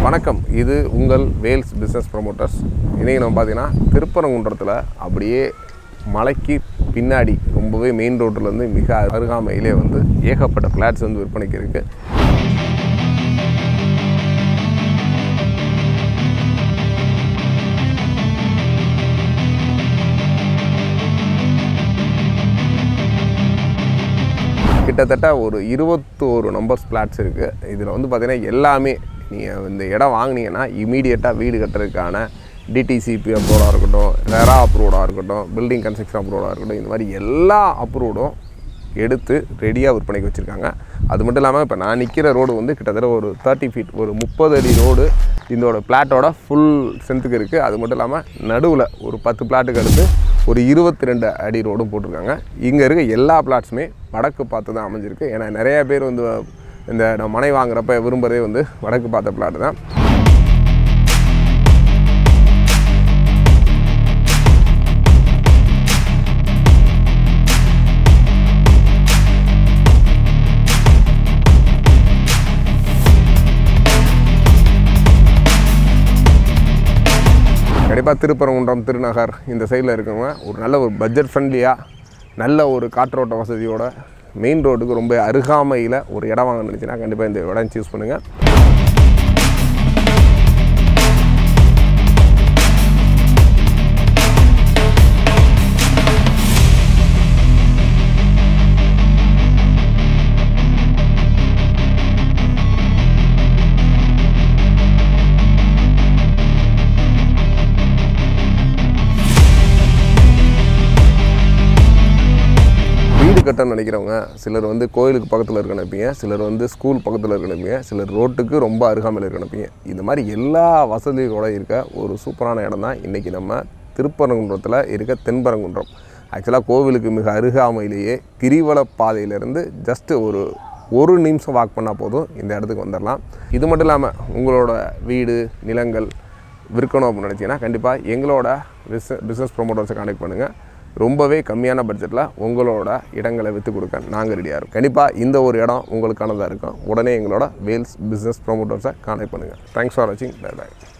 வணக்கம் இது உங்கள் வேல்ஸ் பிஸ்னஸ் ப்ரொமோட்டர்ஸ் இன்றைக்கி நம்ம பார்த்தீங்கன்னா திருப்பரங்குன்றத்தில் அப்படியே மலைக்கு பின்னாடி ரொம்பவே மெயின் ரோட்டிலேருந்து மிக அருகாமையிலே வந்து ஏகப்பட்ட ஃப்ளாட்ஸ் வந்து விற்பனைக்கு இருக்குது கிட்டத்தட்ட ஒரு இருபத்தோரு நம்பர்ஸ் ஃப்ளாட்ஸ் இருக்குது இதில் வந்து பார்த்திங்கன்னா எல்லாமே நீங்கள் இந்த இடம் வாங்குனீங்கன்னா இமீடியட்டாக வீடு கட்டுறதுக்கான டிடிசிபி அப்ரூவடாக இருக்கட்டும் ரெரா அப்ரூவடாக இருக்கட்டும் பில்டிங் கன்ஸ்ட்ரக்ஷன் அப்ரூவடாக இருக்கட்டும் இந்த மாதிரி எல்லா அப்ரூவடும் எடுத்து ரெடியாக விற்பனைக்கு வச்சுருக்காங்க அது மட்டும் இல்லாமல் இப்போ நான் நிற்கிற ரோடு வந்து கிட்டத்தட்ட ஒரு தேர்ட்டி ஃபீட் ஒரு முப்பது அடி ரோடு இதோட பிளாட்டோட ஃபுல் ஸ்ட்ரென்த்துக்கு இருக்குது அது மட்டும் இல்லாமல் நடுவில் ஒரு பத்து பிளாட்டுக்கு அடுத்து ஒரு இருபத்தி ரெண்டு அடி ரோடும் போட்டிருக்காங்க இங்கே இருக்க எல்லா பிளாட்ஸுமே வடக்கு பார்த்து தான் அமைஞ்சிருக்கு ஏன்னா நிறைய பேர் வந்து இந்த நம்ம மனை வாங்குறப்ப விரும்புகிறதே வந்து வடக்கு பார்த்த பிளாட் தான் கண்டிப்பாக திருப்பரங்குன்றம் திருநகர் இந்த சைடில் இருக்கவங்க ஒரு நல்ல ஒரு பட்ஜெட் ஃப்ரெண்ட்லியாக நல்ல ஒரு காற்றோட்ட வசதியோட மெயின் ரோடுக்கு ரொம்ப அருகாமையில் ஒரு இடம் வாங்க நினச்சின்னா கண்டிப்பாக இந்த இடம் சூஸ் பண்ணுங்கள் வீடு கட்டணும்னு நினைக்கிறவங்க சிலர் வந்து கோயிலுக்கு பக்கத்தில் இருக்க நினைப்பீங்க சிலர் வந்து ஸ்கூல் பக்கத்தில் இருக்க நினைப்பீங்க சிலர் ரோட்டுக்கு ரொம்ப அருகாமையில் இருக்க நினைப்பீங்க இந்த மாதிரி எல்லா வசதிகளோட இருக்க ஒரு சூப்பரான இடம் தான் இன்றைக்கி நம்ம திருப்பரங்குன்றத்தில் இருக்க தென்பரங்குன்றம் ஆக்சுவலாக கோவிலுக்கு மிக அருகாமையிலேயே கிரிவல பாதையிலேருந்து ஜஸ்ட்டு ஒரு ஒரு நிமிஷம் வாக் பண்ணால் போதும் இந்த இடத்துக்கு வந்துடலாம் இது மட்டும் இல்லாமல் உங்களோட வீடு நிலங்கள் விற்கணும் அப்படின்னு நினச்சிங்கன்னா கண்டிப்பாக எங்களோட பிஸ் பிஸ்னஸ் ப்ரொமோட்டர்ஸை கான்டெக்ட் பண்ணுங்கள் ரொம்பவே கம்மியான பட்ஜெட்டில் உங்களோட இடங்களை விற்று கொடுக்க நாங்கள் ரெடியாக இருக்கோம் கண்டிப்பாக இந்த ஒரு இடம் உங்களுக்கானதாக இருக்கும் உடனே எங்களோட வேல்ஸ் பிஸ்னஸ் ப்ரொமோட்டர்ஸை கான்டெக்ட் பண்ணுங்கள் தேங்க்ஸ் ஃபார் வாட்சிங் பை பை